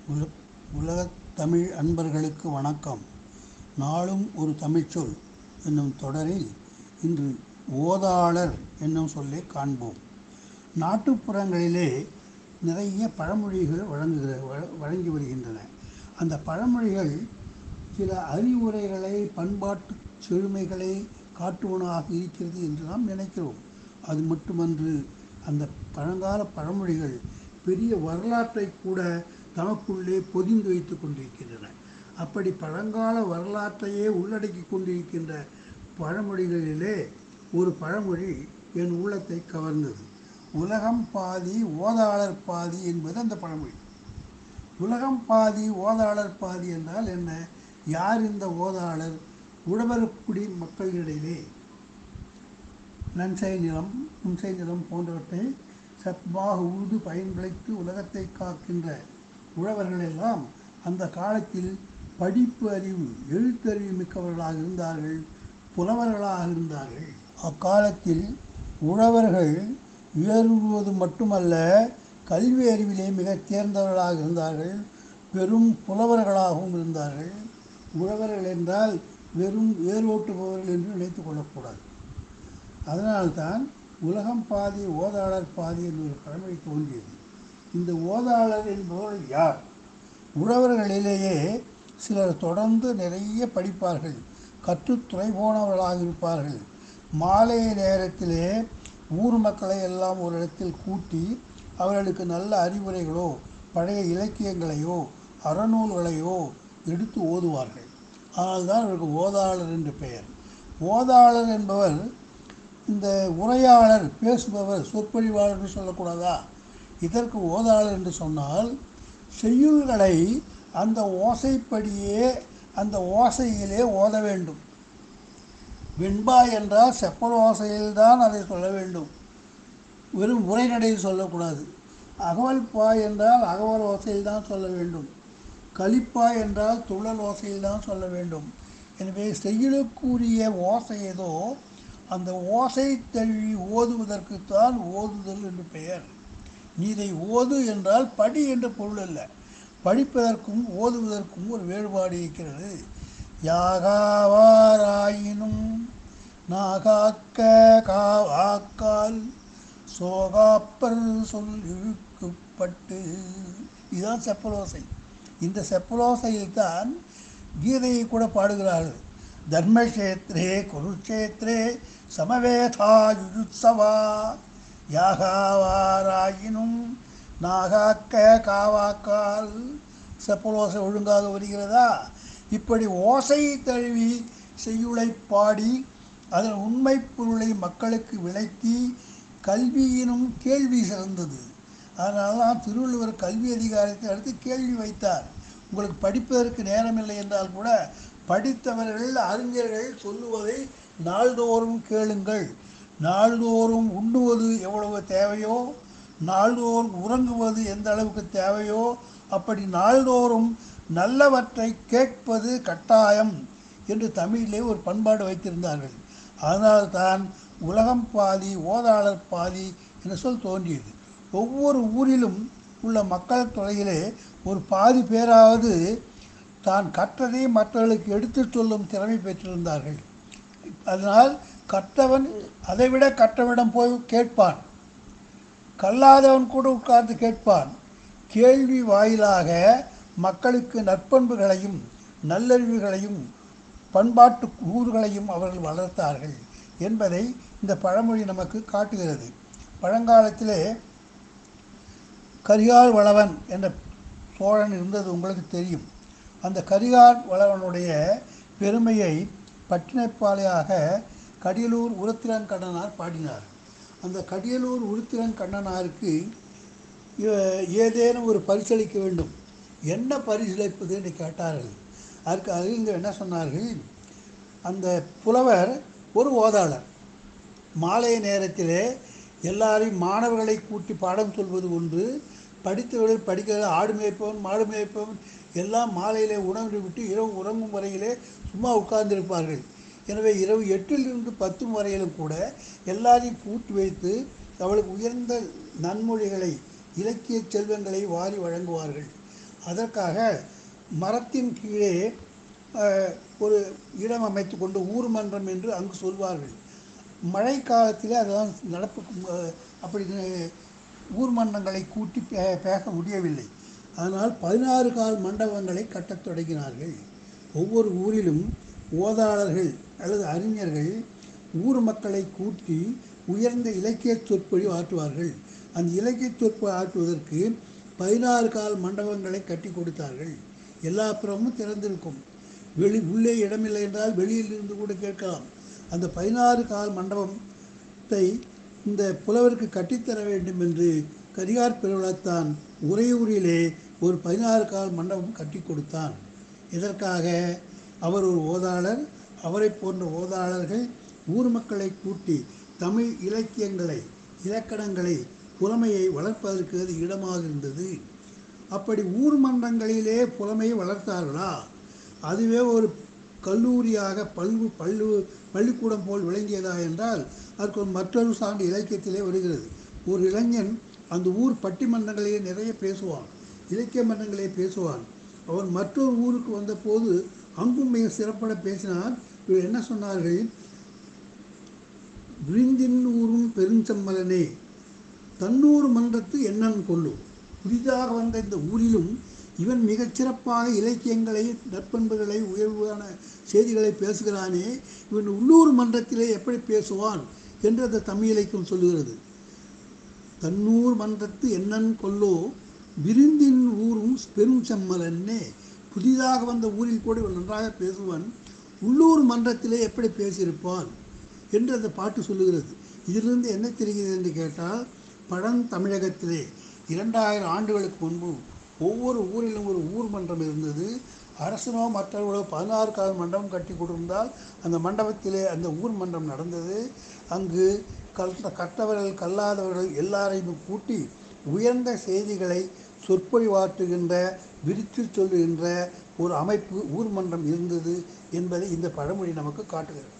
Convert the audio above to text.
உல உலகத் தமிழ் அன்பர்களுக்கு வணக்கம் நாளும் ஒரு தமிழ்ச்சொல் என்னும் தொடரில் இன்று ஓதாளர் என்னும் சொல்லை காண்போம் நாட்டுப்புறங்களிலே நிறைய பழமொழிகள் வழங்குகிற வழ- வழங்கி வருகின்றன அந்த பழமொழிகள் சில அறிவுரைகளை பண்பாட்டு செழுமைகளை காட்டுவனாக இருக்கிறது என்று நாம் நினைக்கிறோம் அது மட்டுமன்று அந்த பழங்கால பழமொழிகள் பெரிய வரலாற்றை கூட தமக்குள்ளே பொதிந்து வைத்துக் கொண்டிருக்கின்றன அப்படி பழங்கால வரலாற்றையே உள்ளடக்கி கொண்டிருக்கின்ற பழமொழிகளிலே ஒரு பழமொழி என் உள்ளத்தை கவர்ந்தது உலகம் பாதி ஓதாளர் பாதி என்பது அந்த பழமொழி உலகம் பாதி ஓதாளர் பாதி என்றால் என்ன யார் இந்த ஓதாளர் உழவர்குடி மக்களிடையிலே நன்சை நிலம் புன்சை நிலம் போன்றவற்றை சத்மாக உழுது பயன் விளைத்து உலகத்தை காக்கின்ற உழவர்கள் எல்லாம் அந்த காலத்தில் படிப்பு அறிவு எழுத்தறிவு மிக்கவர்களாக இருந்தார்கள் புலவர்களாக இருந்தார்கள் அக்காலத்தில் உழவர்கள் உயர்வுவது மட்டுமல்ல கல்வி அறிவிலே மிகத் தேர்ந்தவர்களாக இருந்தார்கள் பெரும் புலவர்களாகவும் இருந்தார்கள் உழவர்கள் என்றால் வெறும் ஏரோட்டுபவர்கள் என்று நினைத்துக் கொள்ளக்கூடாது அதனால்தான் உலகம் பாதி ஓதாளர் பாதி என்ற ஒரு பழமொழி தோன்றியது இந்த ஓதாளர் என்பவர்கள் யார் உழவர்களிலேயே சிலர் தொடர்ந்து நிறைய படிப்பார்கள் கற்றுத் துறை போனவர்களாக இருப்பார்கள் மாலை நேரத்திலே ஊர் மக்களை எல்லாம் ஒரு இடத்தில் கூட்டி அவர்களுக்கு நல்ல அறிவுரைகளோ பழைய இலக்கியங்களையோ அறநூல்களையோ எடுத்து ஓதுவார்கள் அதனால்தான் அவருக்கு ஓதாளர் என்று பெயர் ஓதாளர் என்பவர் இந்த உரையாளர் பேசுபவர் சொற்பொழிவாளர் என்று சொல்லக்கூடாதா இதற்கு ஓதாளர் என்று சொன்னால் செய்யுள்களை அந்த ஓசைப்படியே அந்த ஓசையிலே ஓத வேண்டும் வெண்பா என்றால் செப்பல் ஓசையில்தான் அதை சொல்ல வேண்டும் வெறும் உரைநடையில் சொல்லக்கூடாது அகவல் பா என்றால் அகவல் ஓசையில் தான் சொல்ல வேண்டும் கலிப்பா என்றால் துள்ளல் ஓசையில் தான் சொல்ல வேண்டும் எனவே செய்யுளுக்குரிய ஓசை ஏதோ அந்த ஓசை தழுவி ஓதுவதற்குத்தான் ஓதுதல் என்று பெயர் நீ இதை ஓது என்றால் படி என்ற பொருள் அல்ல படிப்பதற்கும் ஓதுவதற்கும் ஒரு வேறுபாடு இருக்கிறது யாகாவாராயினும் நாகாக்க காவாக்கால் சோகாப்பர் சொல் இழுக்கப்பட்டு இதுதான் செப்பலோசை இந்த செப்பலோசையில்தான் கீதையை கூட பாடுகிறார்கள் தர்மக்ஷேத்ரே குருக்ஷேத்ரே சமவேதா யுஜுத்சவா யாகாவாராயினும் நாகாக்க காவாக்கால் செப்பலோசை ஒழுங்காக வருகிறதா இப்படி ஓசை தழுவி செய்யுளை பாடி அதன் உண்மை பொருளை மக்களுக்கு விளக்கி கல்வியினும் கேள்வி சிறந்தது அதனால தான் திருவள்ளுவர் கல்வி அதிகாரத்தை அடுத்து கேள்வி வைத்தார் உங்களுக்கு படிப்பதற்கு நேரமில்லை என்றால் கூட படித்தவர்கள் அறிஞர்கள் சொல்லுவதை நாள்தோறும் கேளுங்கள் நாள்தோறும் உண்ணுவது எவ்வளவு தேவையோ நாள்தோறும் உறங்குவது எந்த அளவுக்கு தேவையோ அப்படி நாள்தோறும் நல்லவற்றை கேட்பது கட்டாயம் என்று தமிழிலே ஒரு பண்பாடு வைத்திருந்தார்கள் அதனால்தான் உலகம் பாதி ஓதாளர் பாதி என்ற சொல் தோன்றியது ஒவ்வொரு ஊரிலும் உள்ள மக்கள் தொகையிலே ஒரு பாதி பேராவது தான் கற்றதை மற்றவர்களுக்கு எடுத்துச் சொல்லும் திறமை பெற்றிருந்தார்கள் அதனால் கற்றவன் அதைவிட கற்றவிடம் போய் கேட்பான் கல்லாதவன் கூட உட்கார்ந்து கேட்பான் கேள்வி வாயிலாக மக்களுக்கு நற்பண்புகளையும் நல்லறிவுகளையும் பண்பாட்டு கூறுகளையும் அவர்கள் வளர்த்தார்கள் என்பதை இந்த பழமொழி நமக்கு காட்டுகிறது பழங்காலத்திலே கரிகால் வளவன் என்ற சோழன் இருந்தது உங்களுக்கு தெரியும் அந்த கரிகால் வளவனுடைய பெருமையை பட்டினப்பாளையாக கடியலூர் உருத்திரங்கண்ணனார் பாடினார் அந்த கடியலூர் உருத்திரங்கண்ணனாருக்கு இ- ஏதேனும் ஒரு பரிசளிக்க வேண்டும் என்ன பரிசளிப்பது என்று கேட்டார்கள் அதற்கு அறிஞர் என்ன சொன்னார்கள் அந்த புலவர் ஒரு ஓதாளர் மாலை நேரத்திலே எல்லாரையும் மாணவர்களை கூட்டி பாடம் சொல்வது ஒன்று படித்தவர்கள் படிக்கிற ஆடு மேய்ப்பவன் மாடு மேய்ப்பவன் எல்லாம் மாலையிலே உணவு விட்டு இரவு உறங்கும் வரையிலே சும்மா உட்கார்ந்திருப்பார்கள் எனவே இரவு எட்டிலிருந்து பத்து வரையிலும் கூட எல்லாரையும் கூட்டி வைத்து அவளுக்கு உயர்ந்த நன்மொழிகளை இலக்கிய செல்வங்களை வாரி வழங்குவார்கள் அதற்காக மரத்தின் கீழே அஹ், ஒரு இடம் அமைத்து கொண்டு ஊர் மன்றம் என்று அங்கு சொல்வார்கள் மழை காலத்தில் அதெல்லாம் நடப்பு அஹ், அப்படி அஹ், ஊர் மன்றங்களை கூட்டி பே பேச முடியவில்லை அதனால் பதினாறு கால் மண்டபங்களை கட்டத் தொடங்கினார்கள் ஒவ்வொரு ஊரிலும் ஓதாளர்கள் அல்லது அறிஞர்கள் ஊர் மக்களை கூட்டி உயர்ந்த இலக்கிய சொற்பொழி ஆற்றுவார்கள் அந்த இலக்கிய சொற்பொழி ஆற்றுவதற்கு பதினாறு கால் மண்டபங்களை கட்டி கொடுத்தார்கள் எல்லா புறமும் திறந்திருக்கும் வெளி உள்ளே இடமில்லை என்றால் வெளியில் இருந்து கூட கேட்கலாம் அந்த பதினாறு கால் மண்டபத்தை இந்த புலவருக்கு கட்டித்தர வேண்டும் என்று கரிகார் பெருவிழத்தான் உறையூரிலே ஒரு பதினாறு கால் மண்டபம் கட்டி கொடுத்தான் இதற்காக அவர் ஒரு ஓதாளர் அவரை போன்ற ஓதாளர்கள் ஊர் மக்களை கூட்டி தமிழ் இலக்கியங்களை இலக்கணங்களை புலமையை வளர்ப்பதற்கு அது இடமாக இருந்தது அப்படி ஊர் மன்றங்களிலே புலமையை வளர்த்தார்களா அதுவே ஒரு கல்லூரியாக பல்வு பள்ளு பள்ளிக்கூடம் போல் விளங்கியதா என்றால் அதற்கு ஒரு மற்றொரு சான்று இலக்கியத்திலே வருகிறது ஒரு இளைஞன் அந்த ஊர் பட்டிமன்றங்களிலே நிறைய பேசுவான் இலக்கிய மன்றங்களிலே பேசுவான் அவர் மற்றொரு ஊருக்கு வந்தபோது அங்கும் மிக சிறப்பட பேசினார் இவர் என்ன சொன்னார்கள் விருந்தின் ஊரும் பெருஞ்சம்மலனே தன்னூர் மன்றத்து எண்ணன் கொள்ளும் புதிதாக வந்த இந்த ஊரிலும் இவன் மிகச் சிறப்பாக இலக்கியங்களை நற்பண்புகளை உயர்வான செய்திகளை பேசுகிறானே இவன் உள்ளூர் மன்றத்திலே எப்படி பேசுவான் என்று அந்த தமிழ் இலக்கியம் சொல்லுகிறது தன்னூர் மன்றத்து எண்ணன் கொல்லோ விருந்தின் ஊரும் பெரும் செம்மலன்னே புதிதாக வந்த ஊரில் கூட இவன் நன்றாக பேசுவான் உள்ளூர் மன்றத்திலே எப்படி பேசியிருப்பான் என்று அந்த பாட்டு சொல்லுகிறது இதிலிருந்து என்ன தெரிகிறது என்று கேட்டால் பழந்தமிழகத்திலே இரண்டாயிரம் ஆண்டுகளுக்கு முன்பு ஒவ்வொரு ஊரிலும் ஒரு ஊர் மன்றம் இருந்தது அரசனோ மற்றவர்களோ பதினாறு கால் மண்டபம் கட்டி கொடுத்தால் அந்த மண்டபத்திலே அந்த ஊர் மன்றம் நடந்தது அங்கு கல் கற்றவர்கள் கல்லாதவர்கள் எல்லாரையும் கூட்டி உயர்ந்த செய்திகளை சொற்பொழிவாற்றுகின்ற விரித்து சொல்லுகின்ற ஒரு அமைப்பு ஊர் மன்றம் இருந்தது என்பதை இந்த பழமொழி நமக்கு காட்டுகிறது